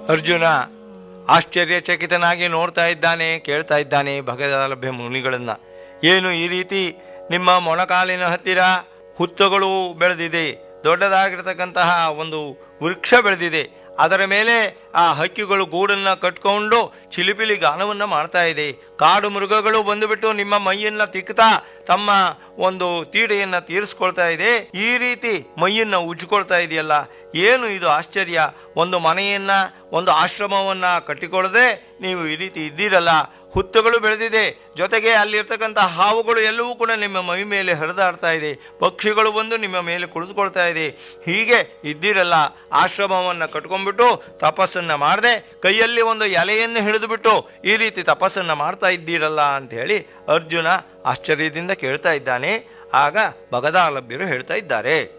ಅರ್ಜುನ ಆಶ್ಚರ್ಯಚಕಿತನಾಗಿ ನೋಡ್ತಾ ಇದ್ದಾನೆ ಕೇಳ್ತಾ ಇದ್ದಾನೆ ಭಗದಲಭ್ಯ ಮುನಿಗಳನ್ನ ಏನು ಈ ರೀತಿ ನಿಮ್ಮ ಮೊಣಕಾಲಿನ ಹತ್ತಿರ ಹುತ್ತಗಳು ಬೆಳೆದಿದೆ ದೊಡ್ಡದಾಗಿರ್ತಕ್ಕಂತಹ ಒಂದು ವೃಕ್ಷ ಬೆಳೆದಿದೆ ಅದರ ಮೇಲೆ ಆ ಹಕ್ಕಿಗಳು ಗೂಡನ್ನು ಕಟ್ಕೊಂಡು ಚಿಲಿಪಿಲಿ ಗಾನವನ್ನು ಮಾಡ್ತಾ ಇದೆ ಕಾಡು ಮೃಗಗಳು ಬಂದುಬಿಟ್ಟು ನಿಮ್ಮ ಮೈಯನ್ನ ತಿಕ್ತಾ ತಮ್ಮ ಒಂದು ತೀಡೆಯನ್ನು ತೀರಿಸ್ಕೊಳ್ತಾ ಇದೆ ಈ ರೀತಿ ಮೈಯನ್ನ ಉಜ್ಕೊಳ್ತಾ ಇದೆಯಲ್ಲ ಏನು ಇದು ಆಶ್ಚರ್ಯ ಒಂದು ಮನೆಯನ್ನ ಒಂದು ಆಶ್ರಮವನ್ನ ಕಟ್ಟಿಕೊಳ್ಳದೆ ನೀವು ಈ ರೀತಿ ಇದ್ದೀರಲ್ಲ ಹುತ್ತಗಳು ಬೆಳೆದಿದೆ ಜೊತೆಗೆ ಅಲ್ಲಿರ್ತಕ್ಕಂಥ ಹಾವುಗಳು ಎಲ್ಲವೂ ಕೂಡ ನಿಮ್ಮ ಮೈ ಮೇಲೆ ಹರಿದಾಡ್ತಾ ಇದೆ ಪಕ್ಷಿಗಳು ಬಂದು ನಿಮ್ಮ ಮೇಲೆ ಕುಳಿತುಕೊಳ್ತಾ ಇದೆ ಹೀಗೆ ಇದ್ದೀರಲ್ಲ ಆಶ್ರಮವನ್ನು ಕಟ್ಕೊಂಡ್ಬಿಟ್ಟು ತಪಸ್ಸನ್ನು ಮಾಡದೆ ಕೈಯಲ್ಲಿ ಒಂದು ಎಲೆಯನ್ನು ಹಿಡಿದುಬಿಟ್ಟು ಈ ರೀತಿ ತಪಸ್ಸನ್ನು ಮಾಡ್ತಾ ಇದ್ದೀರಲ್ಲ ಅಂತ ಹೇಳಿ ಅರ್ಜುನ ಆಶ್ಚರ್ಯದಿಂದ ಕೇಳ್ತಾ ಇದ್ದಾನೆ ಆಗ ಭಗದಾಲಭ್ಯರು ಹೇಳ್ತಾ ಇದ್ದಾರೆ